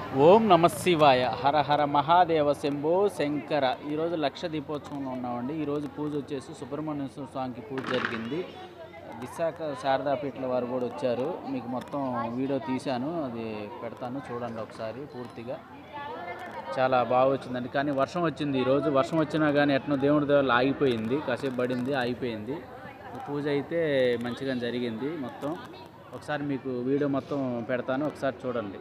ఓం నమ శివాయ హర హర మహాదేవ శంభో శంకర ఈరోజు లక్ష దీపోత్సవంలో ఉన్నామండి ఈరోజు పూజ వచ్చేసి సుబ్రహ్మణ్య స్వామికి పూజ జరిగింది విశాఖ శారదాపీఠల వారు కూడా వచ్చారు మీకు మొత్తం వీడియో తీశాను అది పెడతాను చూడండి ఒకసారి పూర్తిగా చాలా బాగా వచ్చిందండి కానీ వర్షం వచ్చింది ఈరోజు వర్షం వచ్చినా కానీ ఎట్నో దేవుడి దేవాలు ఆగిపోయింది కాసేపు పడింది ఆగిపోయింది ఈ పూజ అయితే మంచిగా జరిగింది మొత్తం ఒకసారి మీకు వీడియో మొత్తం పెడతాను ఒకసారి చూడండి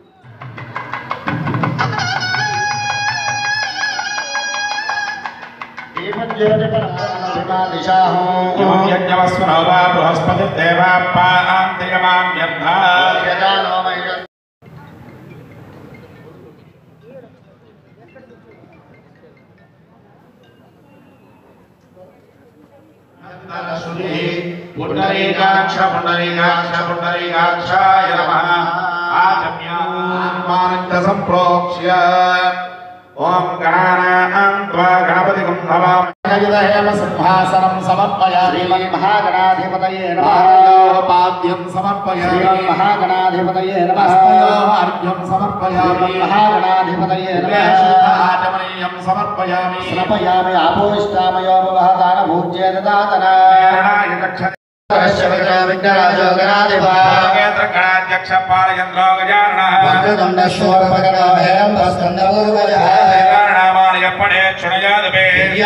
ఇమం యజ్ఞవస్వనో వా బృహస్పతిర్దేవాప్పాంతియమామ్యర్థా పుండరీకాక్ష పుండరీకాక్ష పుండరీకాక్షాయ నమః ఆచమ్యాన్మానంద సంప్రోక్ష్య ఓం గణానాం త్వా గణపతిగం భవామి సింహాసనం సమర్పయామి శ్రీమన్మహాగణాధిపతయే పాద్యం సమర్పయామి మహాగణాధిపతయే నమ అర్ఘ్యం సమర్పయామి మహాగణాధిపతయే నమ ఆచమనీయం సమర్పయామి స్నపయామి ఆపోయిష్టామయో మహదాన భూజ్యే దదాతన నారాయణ దక్ష విఘ్నరాజో గణాధిపా కేంద్ర గణాధ్యక్ష పాలయంద్రో గజానన దండశూర్పగణో హేరం స్కందపూర్వజ నామాని ఎప్పడే క్షుణయాదవే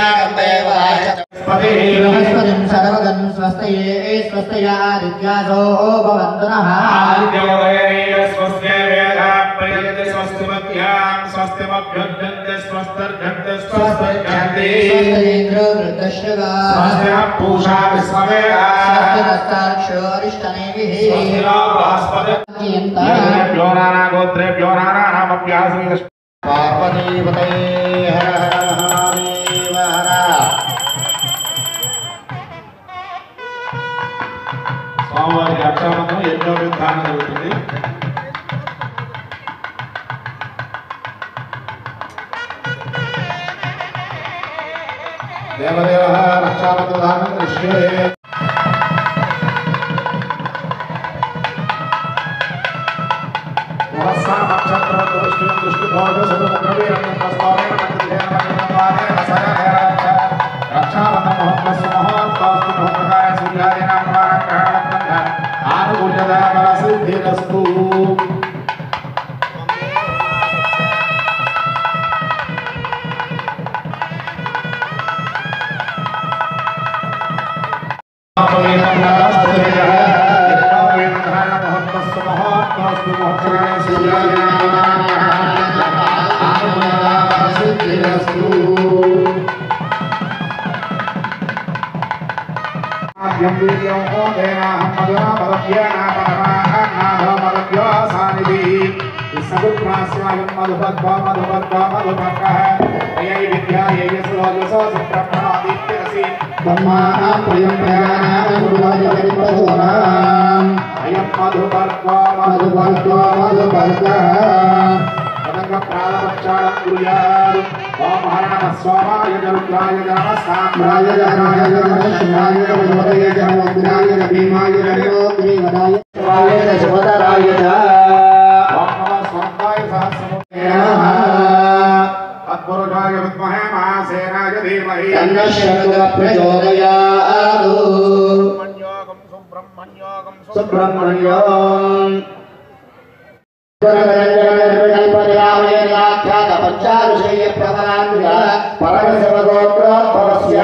బృహస్పతిం సర్వగం స్వస్తయే స్వస్తయాదిత్యాసో భవంతు నః ఆదిత్యోదయే స్వస్తే వేద ప్రయతే స్వస్తిమధ్యాం స్వస్తిమభ్యుద్ధంతే స్వస్తర్ఘంతే స్వస్తర్ఘంతే స్వస్తయేంద్రో వృద్ధశ్రగా స్వస్తిన పూషా విశ్వవేద స్వస్తిరస్తాక్షోరిష్టనేమిః స్వస్తినో బృహస్పతి యంత నానా గోత్రేభ్యో నానామభ్యాసం పార్వతీపతే హర హర మహాదేవ హర స్వామివారి రక్షాబంధం యజ్ఞోపేతానం జరుగుతుంది దేవదేవ రక్షాబంధానం దృశ్యే ఆనుకూల్యదాబలసిద్ధిరస్తు బ్రహ్మాణం ప్రయాణాం అయం మధువర్గో మధువర్గో మధువర్గ పదంగ ప్రాణపక్షాళం కుర్యాదు ఓం హర నమ స్వామాయ జరుద్రాయ నమ సామ్రాయ రాజరాజాయ శివాయ భగవతయ జనోగ్రాయ భీమాయ జనోగ్రీవరాయ శివాయ శివతరాయ ఓం నమ స్వర్గాయ సహస్రమూర్తయే తత్పురుషాయ విద్మహే మహాసేనాయ ధీమహి ప్రచోదయాదు బ్రహ్మణ్యోగం సుబ్రహ్మణ్యోగం సుబ్రహ్మణ్యం పరమశివగోత్రోద్భవస్య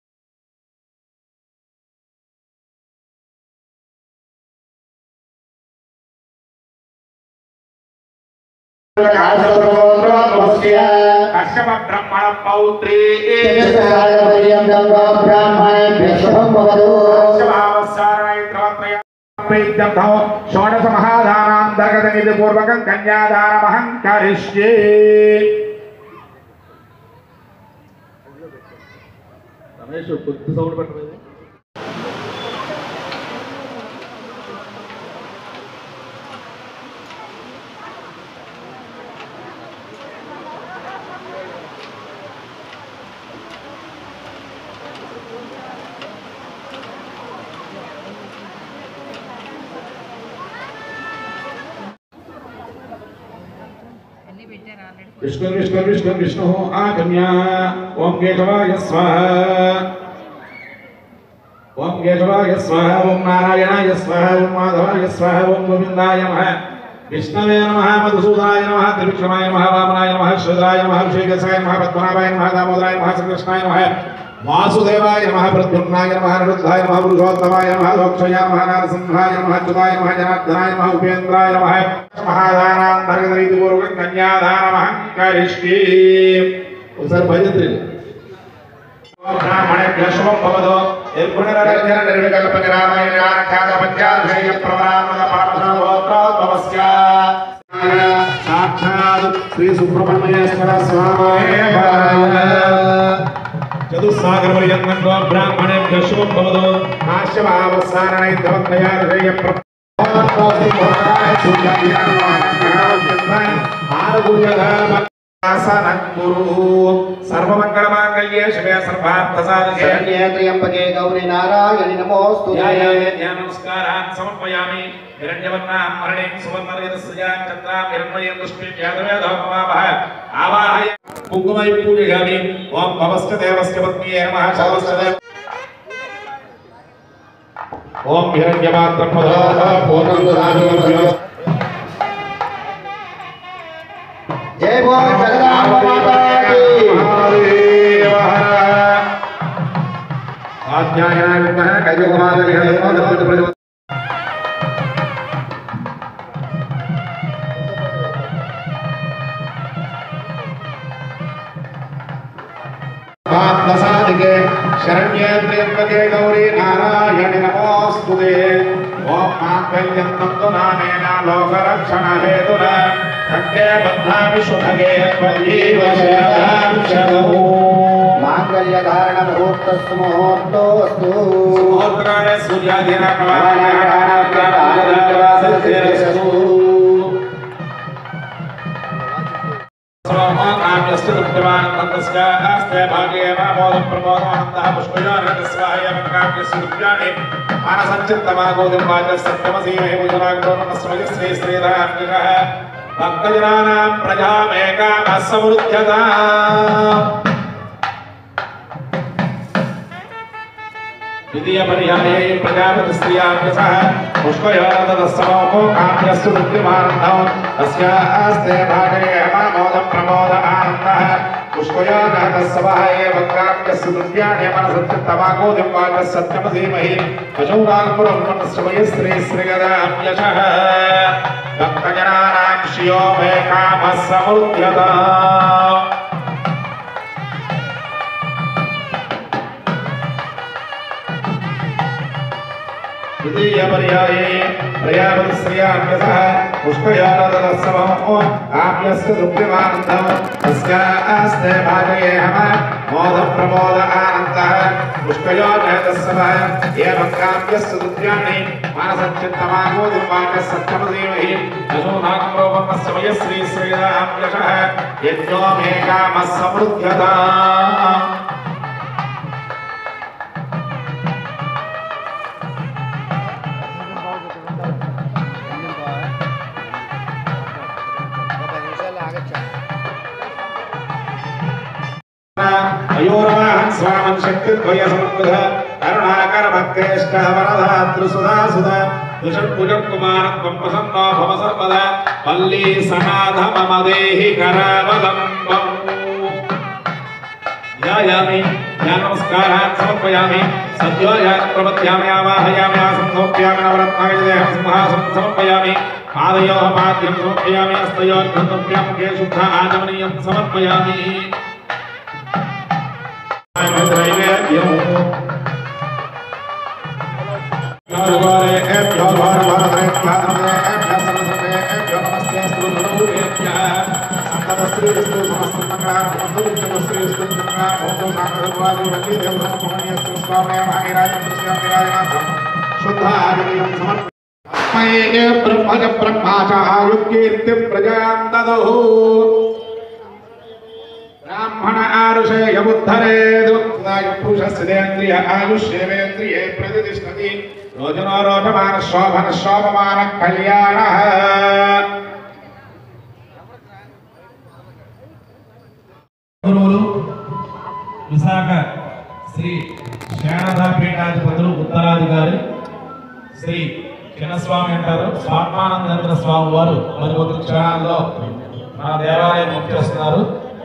కశ్యప బ్రహ్మణ పౌత్రీ షోడశ మహాదానాంతర్గత నిధి పూర్వకం కన్యాదానమహం కరిష్యే రమేష్ కొద్ది సౌండ్ పెట్టలేదు విష్ణు విష్ణు విష్ణు విష్ణు ఆగమ్య ఓం కేశవాయ స్వాహ ఓం కేశవాయ స్వాహ ఓం నారాయణాయ స్వాహ ఓం మాధవాయ స్వాహ ఓం గోవిందాయ నమః విష్ణవే నమః మధుసూదనాయ నమః త్రివిక్రమాయ నమః వామనాయ నమః శ్రీధరాయ నమః ఋషికేశాయ నమః పద్మనాభాయ నమః దామోదరాయ నమః శ్రీకృష్ణాయ నమః వాసుదేవాయ నమః ప్రద్యుమ్నాయ నమః నిరుద్ధాయ నమః పురుషోత్తమాయ నమః లోక్షయాయ నమః నారసింహాయ నమః అచ్యుతాయ నమః జనార్దనాయ నమః ఉపేంద్రాయ నమః మహాదానాంతర్గతరీతిపూర్వకం కన్యాదానమహం కరిష్యే ఒకసారి భజంత్రి బ్రాహ్మణేభ్య శుభం భవతు నిర్గుణరజన నిర్వికల్పక రామాయణ ఆఖ్యాత పద్యాధేయ ప్రమాణముల పాఠోత్రోద్భవస్య సాక్షాత్ శ్రీ సుబ్రహ్మణ్యేశ్వర స్వామి చతుస్సాగర పర్యంతం గో బ్రాహ్మణేభ్య శుభం భవతు కాశ్యమావసారణైర్ధవత్రయాధేయ సర్వమంగళమాంగళ్యే శివే సర్వార్థసాధకే శరణ్యే త్ర్యంబకే గౌరి నారాయణి నమోస్తు నమస్కారాన్ సమర్పయామి హిరణ్యవర్ణాం మరణీం సువర్ణరేతస్యాం చంద్రాం హిరణ్మయం దృష్టిం యాదవేదోపమావహ ఆవాహయ కుంకుమై పూజయామి ఓం భవస్య దేవస్య పత్నియే నమః శవస్య దేవ ఓం హిరణ్యమాత్రం పదో పూర్ణం దదామి జయ బోల్ జగదాంబ మాతాకి ఆధ్యాయనాయ కైకుమారి పార్థసాదికే శరణ్యే త్ర్యంబకే గౌరీ నారాయణి నమోస్తుతే ఓం మాంగళ్యం తంతు నానేన లోకరక్షణ హేతున కంటే బద్ధామి శుభగే త్వజీవశేషాం శతమూ మాంగళ్య ధారణ ముహూర్తస్సు ముహూర్తోస్తు ముహూర్తకాలే సూర్యాధీన ప్రవాహ స్వామాకామ్యస్య దుఃఖవాన్ తంతస్యాస్తే భాగే మామోదం ప్రమోదమంతః పుష్పయోనకస్వాయమకామ్యస్య దుఃఖ్యాని మానసంచిత్తమాగోదిం వాచ సత్యమసీమే భుజనాగ్రోనస్మయ శ్రీ శ్రీరామ్యః భక్తజనానాం ప్రజామేకామः సమృద్ధ్యతా द्वितीयपर्याये प्रजापतिस्त्रियाभ्यसः पुष्पयोरतदस्समोको काम्यस्तु वृत्तिमानन्दौ तस्यास्ते भागे मामोदं प्रमोद आनन्दः पुष्पयोगतस्सवः एव काम्यस्तु नृत्याणि मनसत्यमागोदिं वाचः सत्यमधीमहि पशूनाङ्कुरं मनस्वय स्त्री श्रीगदाम्यशः भक्तजनानां श्रियो मे कामः समृद्ध्यता द्वितीयपर्याये प्रयापतिश्रियाभ्यसः पुष्पयानदसमो आप्यस्य दुःखमानन्दः तस्यास्ते भाजयेहम मोदप्रमोद आनन्दः पुष्पयोगतस्सवः एवं काव्यस्य दुर्याणि मानसच्चित्तमागोदिवाचः सत्यमधीमहि यशोनाग्रोपमस्य वयश्री श्रीराम्यशः यज्ञो मे कामः समृद्ध्यता అయోరవాహన్ స్వామన్ శక్తిద్వయ సమృద్ధ కరుణాకర భక్తేష్ట వరదాతృ సుధా సుధా దుషట్భుజం కుమారం ప్రసన్నో భవ సర్వద పల్లీ సనాథ మమ దేహి కరావలంబం ధ్యాయామి ధ్యాన నమస్కారాన్ సమర్పయామి సద్యో యాన్ ప్రపద్యామి ఆవాహయామి ఆసంసోప్యామి నవరత్నాయ దేహం సింహాసనం సమర్పయామి పాదయోః పాద్యం సమర్పయామి హస్తయోర్ధంతవ్యాం ముఖే శుద్ధ ఆచమనీయం సమర్పయామి బ్రహ్మజ బ్రహ్మాచాయుకీర్తి ప్రజాంతదో బ్రాహ్మణ ఆరుషేయముద్ధరేదు పురుషస్యేంద్రియ ఆయుష్యేంద్రియే ప్రతిష్టతి రోజునో రోజమాన శోభన శోభమాన కళ్యాణ గురువులు విశాఖ శ్రీ శారదా పీఠాధిపతులు ఉత్తరాధికారి శ్రీ చిన్నస్వామి అంటారు స్వాత్మానందేంద్ర స్వామి వారు మరి కొద్ది క్షణాల్లో మన దేవాలయం ముఖ్యస్తున్నారు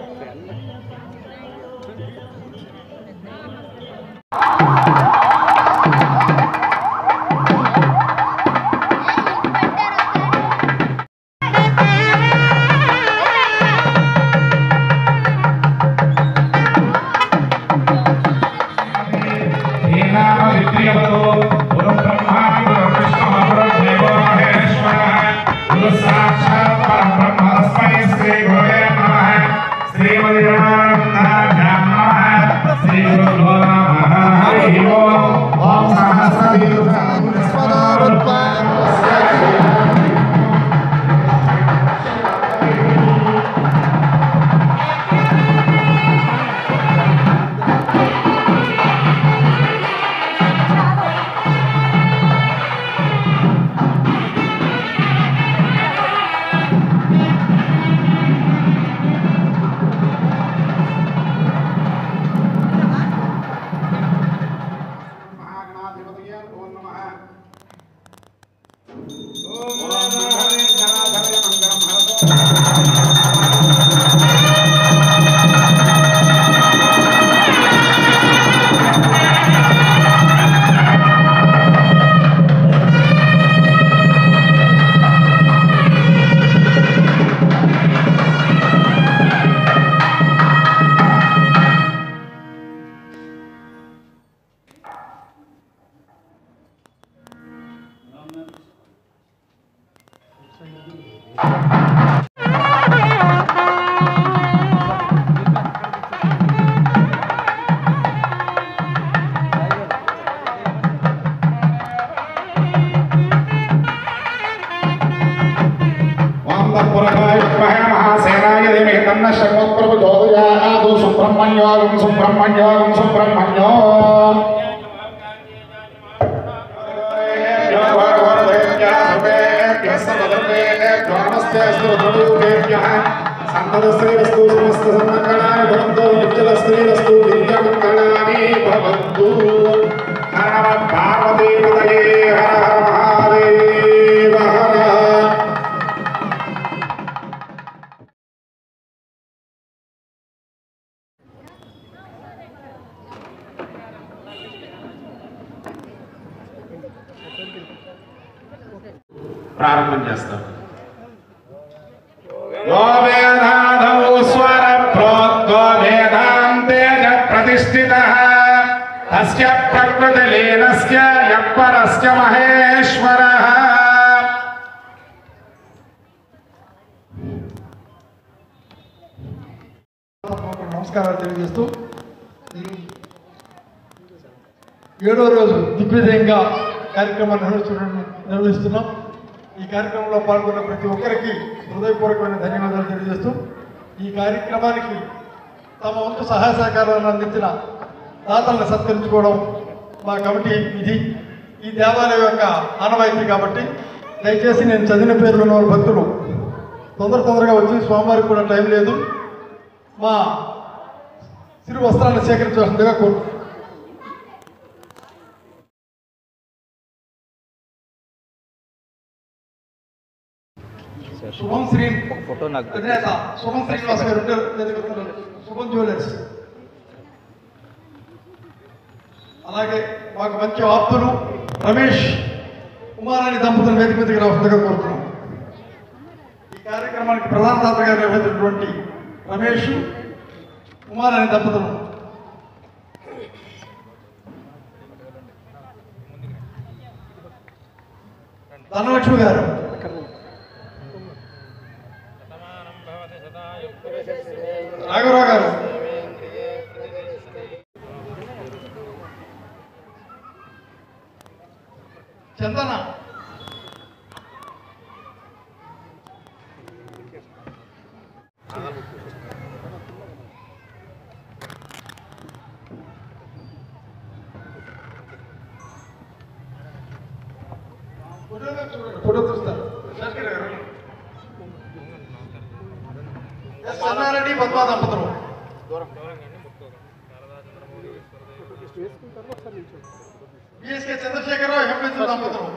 శ్రీనామ విక్రియవతో గురు బ్రహ్మా గురు విష్ణు గురు దేవో మహేశ్వరః గురు సాక్షాత్ పరబ్రహ్మ తస్మై శ్రీ గురవే నమః శ్రీమతి రమానందాభ్యాం నమః శ్రీ గురుభ్యో నమః హరి ఓం ఓం వాంబపురకాయ విద్మహే మహాసేనాయ ధీమహి తన్న శర్మోత్ప్రభుజోదయాదు సుబ్రహ్మణ్యోగం సుబ్రహ్మణ్యోగం సుబ్రహ్మణ్యో సంపదశ్రీరస్తు సమస్త సన్మంగళాని భవంతు నిత్యదశ్రీరస్తు నిత్యమంగళాని భవంతు హర నమ పార్వతీపతయే హర హర మహాదేవ హర ప్రారంభం చేస్తాం గోవేదాదౌ స్వర ప్రోద్గో వేదాంతేజ ప్రతిష్ఠిత తస్య ప్రకృతి లీనస్య యప్పరస్య మహేశ్వర నమస్కారాలు తెలియజేస్తూ ఈ ఏడో రోజు దిగ్విజయంగా కార్యక్రమాన్ని నిర్వహించడం నిర్వహిస్తున్నాం ఈ కార్యక్రమంలో పాల్గొన్న ప్రతి ఒక్కరికి హృదయపూర్వకమైన ధన్యవాదాలు తెలియజేస్తూ ఈ కార్యక్రమానికి తమ వంతు సహాయ సహకారాలను అందించిన దాతలను సత్కరించుకోవడం మా కమిటీ విధి ఈ దేవాలయం యొక్క ఆనవాయితీ కాబట్టి దయచేసి నేను చదివిన పేర్లు ఉన్న వాళ్ళ భక్తులు తొందర తొందరగా వచ్చి స్వామివారికి కూడా టైం లేదు మా సిరి వస్త్రాన్ని సేకరించవలసిందిగా కోరు శుభం శ్రీ ఒక ఫోటో నాకు అధినేత శుభం శ్రీనివాస్ గారు ఉంటారు వేదిక మీద ఉన్నారు. శుభం జ్యువెలర్స్ అలాగే మాకు మంచి ఆప్తులు రమేష్ కుమారాణి దంపతులు వేదిక మీదకి రావస్తుందిగా కోరుతున్నాం ఈ కార్యక్రమానికి ప్రధాన దాతగా నిర్వహించినటువంటి రమేష్ కుమారాణి దంపతులు ధనలక్ష్మి గారు రాఘవరావు గారు చందన ఫోటో చూస్తారు శంకర్ గారు ఎస్ అన్నారెడ్డి పద్మా దంపతులు బిఎస్కే చంద్రశేఖరరావు ఎంఎస్ దంపతులు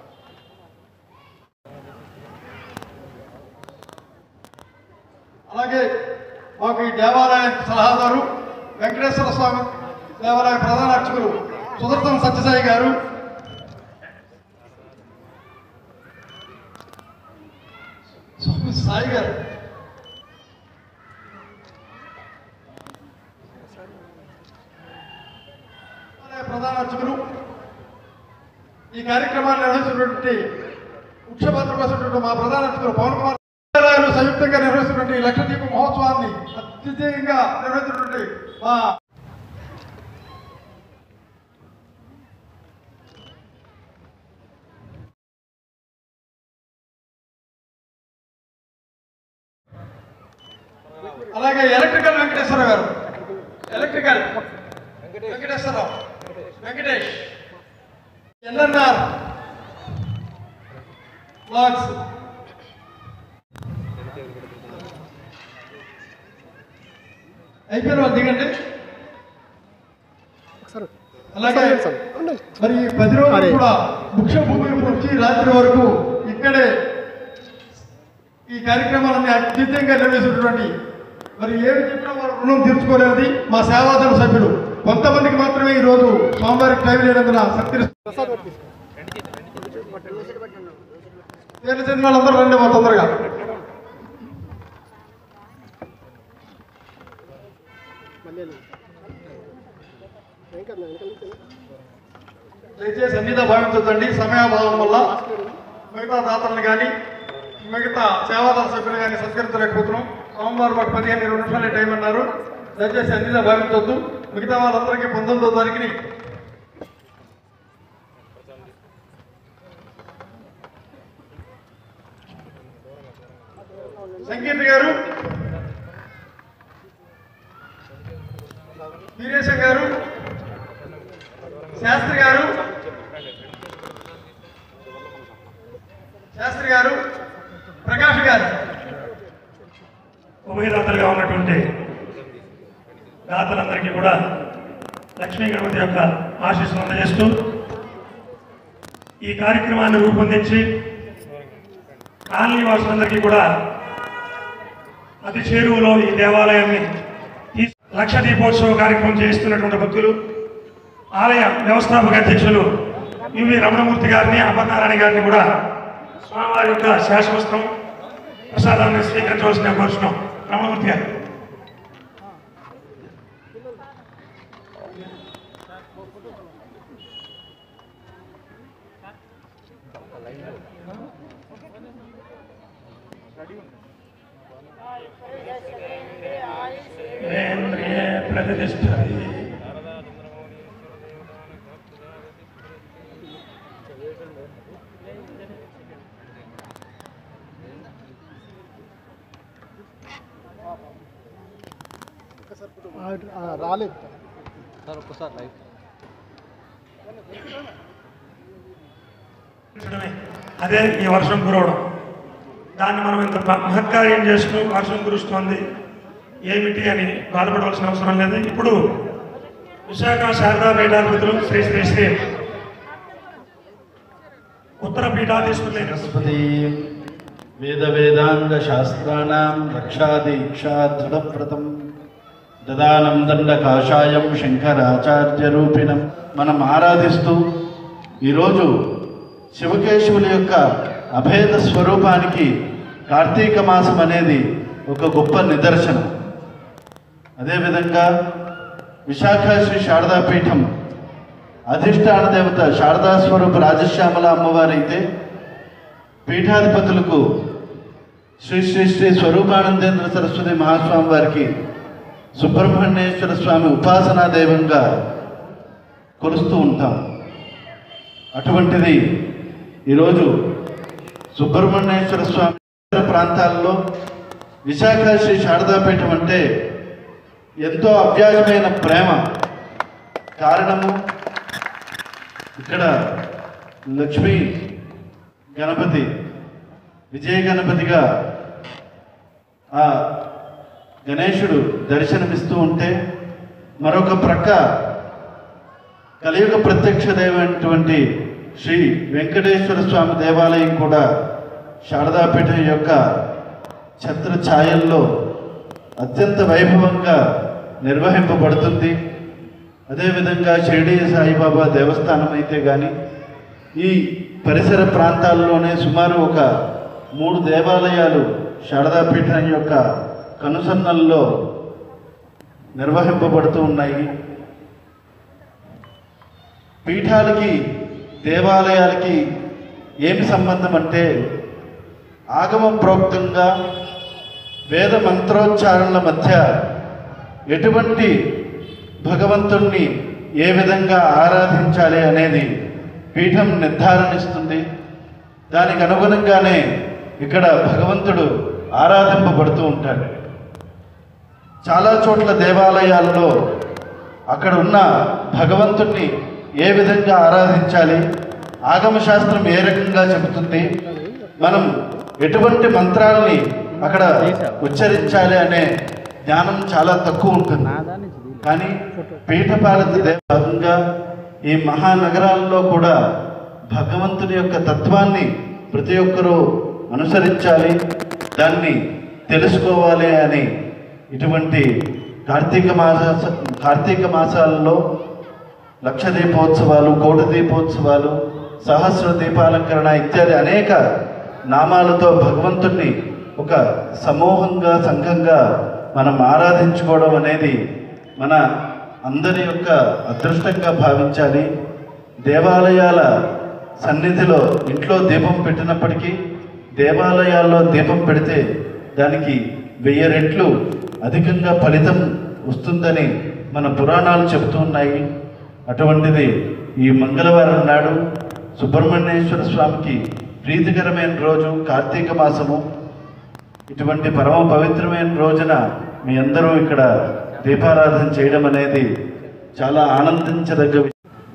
అలాగే మాకు ఈ దేవాలయానికి సలహాదారు వెంకటేశ్వర స్వామి దేవాలయ ప్రధాన అర్చకులు సుదర్శన సత్యసాయి గారు స్వామి సాయి గారు దేవాలయ ప్రధాన అర్చకులు ఈ కార్యక్రమాన్ని నిర్వహించినటువంటి ముఖ్య పాత్ర పోసినటువంటి మా ప్రధాన అర్చకులు పవన్ కుమార్ దేవాలయాలు సంయుక్తంగా నిర్వహిస్తున్నటువంటి ఈ లక్షదీప మహోత్సవాన్ని అత్యధికంగా నిర్వహిస్తున్నటువంటి మా అలాగే electrical Venkateswara garu electrical Venkateswararao Venkatesh LNR blocks అయిపోయిన వాళ్ళు దిగండి అలాగే మరి ఈ పది రోజులు కూడా ముఖ్య భూమి నుంచి రాత్రి వరకు ఇక్కడే ఈ కార్యక్రమాలన్నీ అద్భుతంగా నిర్వహిస్తున్నటువంటి మరి ఏమి చెప్పినా వారు రుణం తీర్చుకోలేనిది మా సేవాదళ సభ్యులు కొంతమందికి మాత్రమే ఈ రోజు స్వామివారికి టైం లేనందున సత్య పేర్లు చెందిన వాళ్ళందరూ రండి మా తొందరగా దయచేసి అన్నిదా భావించొద్దండి సమయాభావం వల్ల మిగతా దాతలను కానీ మిగతా సేవాదార సభ్యులు కానీ సత్కరించలేకపోతున్నాం సోమవారం మాకు పదిహేను ఇరవై నిమిషాలే టైం అన్నారు దయచేసి అన్నిదా భావించొద్దు మిగతా వాళ్ళందరికీ పంతొమ్మిదో తారీఖుని సంకీర్తి గారు వీరేశం గారు శాస్త్రి గారు శాస్త్రి గారు ప్రకాష్ గారు ఉభయదాతలుగా ఉన్నటువంటి దాతలందరికీ కూడా లక్ష్మీ గణపతి యొక్క ఆశీస్సులు అందజేస్తూ ఈ కార్యక్రమాన్ని రూపొందించి కాలనీ వాసులందరికీ కూడా అతి చేరువలో ఈ దేవాలయాన్ని ఈ లక్ష దీపోత్సవ కార్యక్రమం చేస్తున్నటువంటి భక్తులు ఆలయ వ్యవస్థాపక అధ్యక్షులు యువి రమణమూర్తి గారిని అపర్నారాయణ గారిని కూడా స్వామివారి యొక్క శాశ్వతం ప్రసాదాన్ని స్వీకరించవలసిన కోరుతున్నాం రమణమూర్తి గారు వేంద్రియ ప్రతిష్టరి రాలేదు ఉంచడమే. అదే ఈ వర్షం కురవడం దాన్ని మనం ఇంత మ- మహత్కార్యం చేస్తూ వర్షం కురుస్తోంది ఏమిటి అని బాధపడవలసిన అవసరం లేదు ఇప్పుడు విశాఖ శారదా పీఠాధిపతులు శ్రీ శ్రీ శ్రీ ఉత్తర పీఠాధీశులైన బృహస్పతి వేద వేదాంగ శాస్త్రాణం రక్షాదీక్షా దృఢవ్రతం దదానం దండ కాషాయం శంకరాచార్య రూపిణం మనం ఆరాధిస్తూ ఈరోజు శివకేశవుల యొక్క అభేద స్వరూపానికి కార్తీక మాసం అనేది ఒక గొప్ప నిదర్శనం అదేవిధంగా విశాఖ శ్రీ శారదాపీఠం అధిష్టాన దేవత శారదా స్వరూప రాజశ్యామల అమ్మవారైతే పీఠాధిపతులకు శ్రీ శ్రీ శ్రీ స్వరూపానందేంద్ర సరస్వతి మహాస్వామి వారికి సుబ్రహ్మణ్యేశ్వర స్వామి ఉపాసనా దైవంగా కొలుస్తూ ఉంటాం అటువంటిది ఈరోజు సుబ్రహ్మణ్యేశ్వర స్వామి ఇతర ప్రాంతాల్లో విశాఖ శ్రీ శారదాపీఠం అంటే ఎంతో అవ్యాజమైన ప్రేమ కారణము ఇక్కడ లక్ష్మీ గణపతి విజయ గణపతిగా ఆ గణేశుడు దర్శనమిస్తూ ఉంటే మరొక ప్రక్క కలియుగ ప్రత్యక్ష దైవమైనటువంటి శ్రీ వెంకటేశ్వర స్వామి దేవాలయం కూడా శారదాపీఠం యొక్క ఛత్ర ఛాయల్లో అత్యంత వైభవంగా నిర్వహింపబడుతుంది అదేవిధంగా షిరిడి సాయిబాబా దేవస్థానం అయితే కానీ ఈ పరిసర ప్రాంతాల్లోనే సుమారు ఒక మూడు దేవాలయాలు శారదాపీఠం యొక్క కనుసన్నల్లో నిర్వహింపబడుతూ ఉన్నాయి పీఠాలకి దేవాలయాలకి ఏమి సంబంధం అంటే ఆగమ ప్రోక్తంగా వేద మంత్రోచ్చారణల మధ్య ఎటువంటి భగవంతుణ్ణి ఏ విధంగా ఆరాధించాలి అనేది పీఠం నిర్ధారణిస్తుంది దానికి అనుగుణంగానే ఇక్కడ భగవంతుడు ఆరాధింపబడుతూ ఉంటాడు చాలా చోట్ల దేవాలయాల్లో అక్కడ ఉన్న భగవంతుణ్ణి ఏ విధంగా ఆరాధించాలి ఆగమశాస్త్రం ఏ రకంగా చెబుతుంది మనం ఎటువంటి మంత్రాల్ని అక్కడ ఉచ్చరించాలి అనే జ్ఞానం చాలా తక్కువ ఉంటుంది కానీ పీఠపాలిత దే- భాగంగా ఈ మహానగరాల్లో కూడా భగవంతుని యొక్క తత్వాన్ని ప్రతి ఒక్కరూ అనుసరించాలి దాన్ని తెలుసుకోవాలి అని ఇటువంటి కార్తీక మాస కార్తీక మాసాలలో లక్ష దీపోత్సవాలు కోటి దీపోత్సవాలు సహస్ర దీపాలంకరణ ఇత్యాది అనేక నామాలతో భగవంతుణ్ణి ఒక సమూహంగా సంఘంగా మనం ఆరాధించుకోవడం అనేది మన అందరి యొక్క అదృష్టంగా భావించాలి దేవాలయాల సన్నిధిలో ఇంట్లో దీపం పెట్టినప్పటికీ దేవాలయాల్లో దీపం పెడితే దానికి వెయ్యి రెట్లు అధికంగా ఫలితం వస్తుందని మన పురాణాలు చెబుతూ ఉన్నాయి అటువంటిది ఈ మంగళవారం నాడు సుబ్రహ్మణ్యేశ్వర స్వామికి ప్రీతికరమైన రోజు కార్తీక మాసము ఇటువంటి పరమ పవిత్రమైన రోజున మీ అందరూ ఇక్కడ దీపారాధన చేయడం అనేది చాలా ఆనందించదగ్గ విషయం.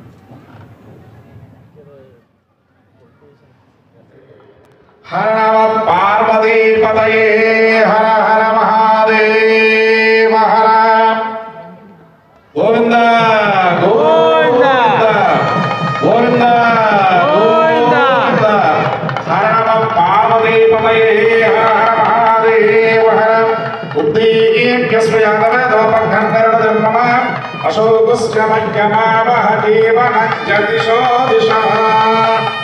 హర నమ పార్వతీపతయే హర హర మహాదేవ హర గోవింద గోవింద గోవింద గోవింద హర నమ పార్వతీపతయే హర హర మహాదేవ హర ఉద్దీప్యస్వ యాదవ దోపఘంకరణ ధర్మమ అశోకస్య మధ్యమావహ జీవన దిశో దిశ